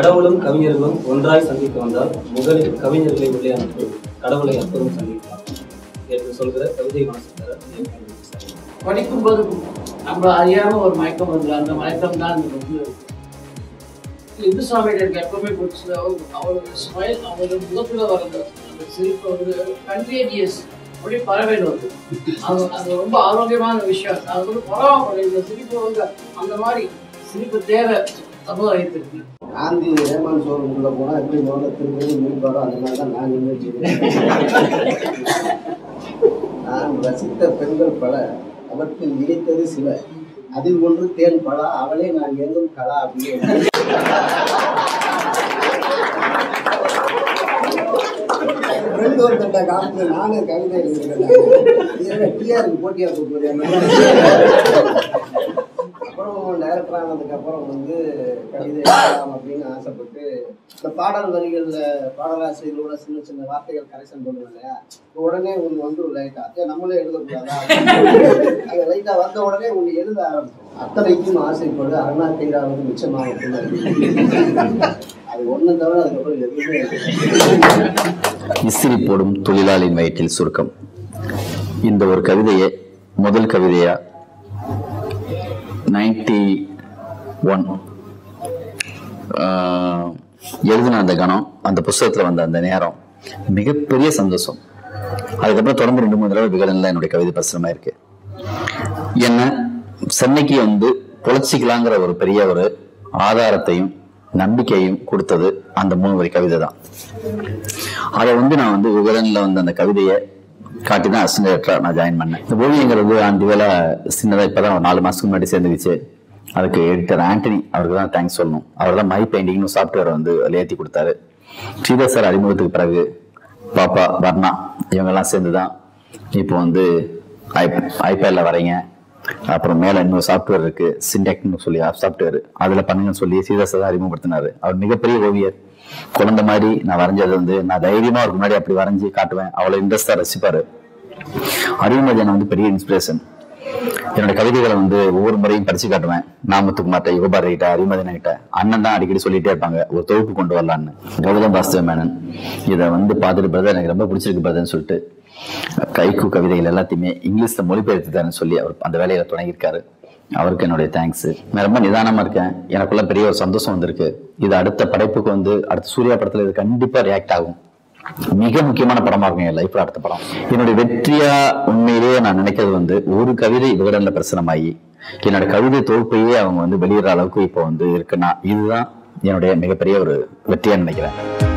கடவுளும் கவிஞர்களும் ஒன்றாய் சந்திக்க வந்தால் முதலில் கவிஞர்களை உள்ளே அனுப்பு கடவுளை அப்புறம் சந்திக்கலாம் என்று சொல்கிற கவிதை வாசித்தார் படிக்கும்போது நம்ம அறியாம ஒரு மயக்கம் வருது அந்த மயக்கம் தான் எனக்கு வந்து இந்து சுவாமி எனக்கு எப்பவுமே பிடிச்சது அவர் அவரோட ஸ்மைல் அவரோட முகத்துல வர அந்த அந்த சிரிப்பு வந்து கண்டேஜியஸ் அப்படியே பறவையில் வருது அது அது ரொம்ப ஆரோக்கியமான விஷயம் அது வந்து பரவாயில்ல இந்த சிரிப்பு வந்து அந்த மாதிரி சிரிப்பு தேவை சமுதாயத்திற்கு காந்தி ரேமான் ஷோரூம் உள்ள போனா எப்படி முதல்ல திரும்பி மீட்பாரோ அந்த மாதிரி தான் நான் நினைச்சிருக்கேன் நான் ரசித்த பெண்கள் பல அவற்றில் இணைத்தது சில அதில் ஒன்று தேன் பழா அவளே நான் எங்கும் கலா அப்படின்னு ஃப்ரெண்ட் ஒருத்தட்ட காமிச்சு நானே கவிதை எழுதியிருக்கேன் டிஆருக்கு போட்டியா கூப்பிடுறேன் அப்புறம் டைரக்டர் ஆனதுக்கு அப்புறம் வந்து கவிதை எழுதலாம் அப்படின்னு ஆசைப்பட்டு இந்த பாடல் வரிகள்ல பாடலாசிரியர்களோட சின்ன சின்ன வார்த்தைகள் கரெக்ஷன் பண்ணுவோம் இல்லையா உடனே ஒன்று வந்து லைட்டா ஏன் நம்மளே எழுதக்கூடாதா அது லைட்டா வந்த உடனே ஒன்று எழுத ஆரம்பிச்சோம் அத்தனைக்கும் ஆசைப்படு அருணா கைராவது மிச்சமாகும் அது ஒண்ணு தவிர அதுக்கப்புறம் எதுவுமே இல்லை. இஸ்திரி போடும் தொழிலாளியின் வயிற்றில் சுருக்கம் இந்த ஒரு கவிதையை முதல் கவிதையா நைன்டி ஒன் எழுதின அந்த கணம் அந்த புஸ்தகத்துல வந்த அந்த நேரம் மிகப்பெரிய சந்தோஷம் அதுக்கப்புறம் தொடர்ந்து ரெண்டு மூணு தடவை விகடன்ல என்னுடைய கவிதை பிரசுரமா இருக்கு என்ன சென்னைக்கு வந்து பொழைச்சிக்கலாங்கிற ஒரு பெரிய ஒரு ஆதாரத்தையும் நம்பிக்கையும் கொடுத்தது அந்த மூணு வரி கவிதை தான் அதை வந்து நான் வந்து விகடன்ல வந்து அந்த கவிதையை காட்டி தான் அசிஸ்டன்ட் நான் ஜாயின் பண்ணேன் இந்த ஓவியங்கிறது அந்த வேலை சின்னதாக இப்போதான் ஒரு நாலு மாசத்துக்கு முன்னாடி சேர்ந்துக்கிச்சு அதுக்கு எடிட்டர் ஆண்டனி அவருக்கு தான் தேங்க்ஸ் சொல்லணும் அவர் தான் மை பெயிண்டிங்னு சாஃப்ட்வேர் வந்து அதில் ஏற்றி கொடுத்தாரு ஸ்ரீதர் சார் அறிமுகத்துக்கு பிறகு பாப்பா வர்ணா இவங்கெல்லாம் சேர்ந்து தான் இப்போ வந்து ஐ ஐபேடில் வரைங்க அப்புறம் மேலே இன்னொரு சாஃப்ட்வேர் இருக்கு சிண்டெக்ட்னு சொல்லி சாஃப்ட்வேர் அதில் பண்ணுங்கன்னு சொல்லி சீதாசை தான் அறிமுகப்படுத்தினாரு அவர் மிகப்பெரிய ஓவியர் குழந்தை மாதிரி நான் வரைஞ்சது வந்து நான் தைரியமா அவருக்கு முன்னாடி அப்படி வரைஞ்சி காட்டுவேன் அவ்வளோ இன்ட்ரெஸ்டாக ரசிப்பாரு அறிவுமதியான வந்து பெரிய இன்ஸ்பிரேஷன் என்னோட கவிதைகளை வந்து ஒவ்வொரு முறையும் படிச்சு காட்டுவேன் நாமத்துக்குமார்ட்ட யுகபாரதி கிட்ட அறிமதின கிட்ட அண்ணன் தான் அடிக்கடி சொல்லிட்டே இருப்பாங்க ஒரு தொகுப்பு கொண்டு வரலான்னு கௌதம் வாஸ்தவ மேனன் இதை வந்து பார்த்துட்டு பிரதர் எனக்கு ரொம்ப பிடிச்சிருக்கு பிரதர்னு சொல்லிட்டு கைக்கு கவிதைகள் எல்லாத்தையுமே இங்கிலீஷ்ல மொழிபெயர்த்து தரேன்னு சொல்லி அவர் அந்த வேலையில தொடங்கியிருக்காரு அவருக்கு என்னுடைய தேங்க்ஸ் நான் ரொம்ப நிதானமா இருக்கேன் எனக்குள்ள பெரிய ஒரு சந்தோஷம் வந்திருக்கு இது அடுத்த படைப்புக்கு வந்து அடுத்த சூர்யா படத்துல இது கண்டிப்பா ரியாக்ட் ஆகும் மிக முக்கியமான படமா இருக்கும் என் லைஃப்ல அடுத்த படம் என்னுடைய வெற்றியா உண்மையிலேயே நான் நினைக்கிறது வந்து ஒரு கவிதை விகடன்ல பிரசனமாகி என்னோட கவிதை தொகுப்பையே அவங்க வந்து வெளியிடுற அளவுக்கு இப்போ வந்து இருக்குன்னா இதுதான் என்னுடைய மிகப்பெரிய ஒரு வெற்றியா நினைக்கிறேன்